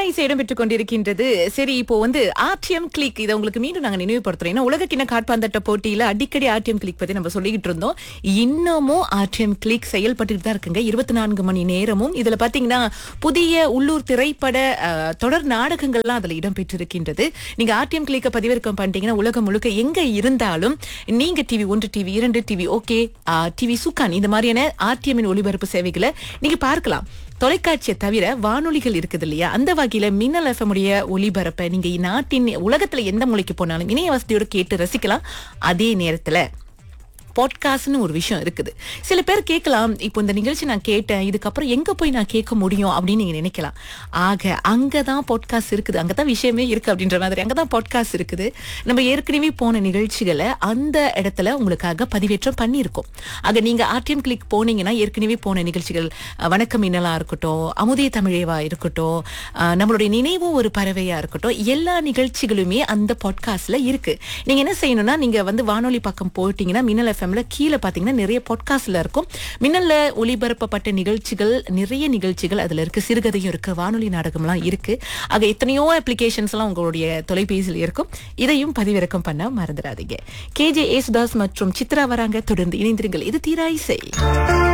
தீராயிசை இடம்பெற்றுக் கொண்டிருக்கின்றது சரி இப்போ வந்து ஆர்டிஎம் கிளிக் இதை உங்களுக்கு மீண்டும் நாங்க நினைவுபடுத்துறோம் ஏன்னா உலக கிண்ண காட்பாந்தட்ட போட்டியில அடிக்கடி ஆர்டிஎம் கிளிக் பத்தி நம்ம சொல்லிக்கிட்டு இருந்தோம் இன்னமும் ஆர்டிஎம் கிளிக் செயல்பட்டுட்டு தான் இருக்குங்க இருபத்தி நான்கு மணி நேரமும் இதுல பாத்தீங்கன்னா புதிய உள்ளூர் திரைப்பட அஹ், தொடர் நாடகங்கள்லாம் அதுல இடம்பெற்றிருக்கின்றது நீங்க ஆர்டிஎம் கிளிக்க பதிவிறக்கம் பண்ணிட்டீங்கன்னா உலகம் முழுக்க எங்க இருந்தாலும் நீங்க டிவி ஒன்று டிவி இரண்டு டிவி ஓகே டிவி சுக்கான் இந்த மாதிரியான ஆர்டிஎம்மின் ஒளிபரப்பு சேவைகளை நீங்க பார்க்கலாம் தொலைக்காட்சியை தவிர வானொலிகள் இருக்குது இல்லையா அந்த வகையில மின்னல் எஃப்எம் உடைய ஒளிபரப்பை நீங்க நாட்டின் உலகத்துல எந்த மொழிக்கு போனாலும் இணைய வசதியோட கேட்டு ரசிக்கலாம் அதே நேரத்துல பாட்காஸ்ட்னு ஒரு விஷயம் இருக்குது சில பேர் கேட்கலாம் இப்போ இந்த நிகழ்ச்சி நான் கேட்டேன் இதுக்கப்புறம் எங்க போய் நான் கேட்க முடியும் அப்படின்னு நீங்க நினைக்கலாம் ஆக அங்கதான் பாட்காஸ்ட் இருக்குது அங்கதான் விஷயமே இருக்கு அப்படின்ற மாதிரி அங்கதான் பாட்காஸ்ட் இருக்குது நம்ம ஏற்கனவே போன நிகழ்ச்சிகளை அந்த இடத்துல உங்களுக்காக பதிவேற்றம் பண்ணியிருக்கோம் ஆக நீங்க ஆர்டிஎம் கிளிக் போனீங்கன்னா ஏற்கனவே போன நிகழ்ச்சிகள் அஹ், வணக்கம் மின்னலா இருக்கட்டும் அமுதே தமிழேவா இருக்கட்டும் அஹ், நம்மளுடைய நினைவு ஒரு பறவையா இருக்கட்டும் எல்லா நிகழ்ச்சிகளுமே அந்த பாட்காஸ்ட்ல இருக்கு நீங்க என்ன செய்யணும்னா நீங்க வந்து வானொலி பக்கம் போயிட்டீங்கன்னா மின்னல் எஃப்எம்ல கீழே பாத்தீங்கன்னா நிறைய பாட்காஸ்ட்ல இருக்கும் மின்னல்ல ஒளிபரப்பப்பட்ட நிகழ்ச்சிகள் நிறைய நிகழ்ச்சிகள் அதுல இருக்கு சிறுகதையும் இருக்கு வானொலி நாடகம்லாம் இருக்கு ஆக எத்தனையோ அப்ளிகேஷன்ஸ் எல்லாம் உங்களுடைய தொலைபேசியில் இருக்கும் இதையும் பதிவிறக்கம் பண்ண மறந்துடாதீங்க கேஜே ஏசுதாஸ் மற்றும் சித்ரா வராங்க தொடர்ந்து இணைந்திருங்கள் இது தீராயிசை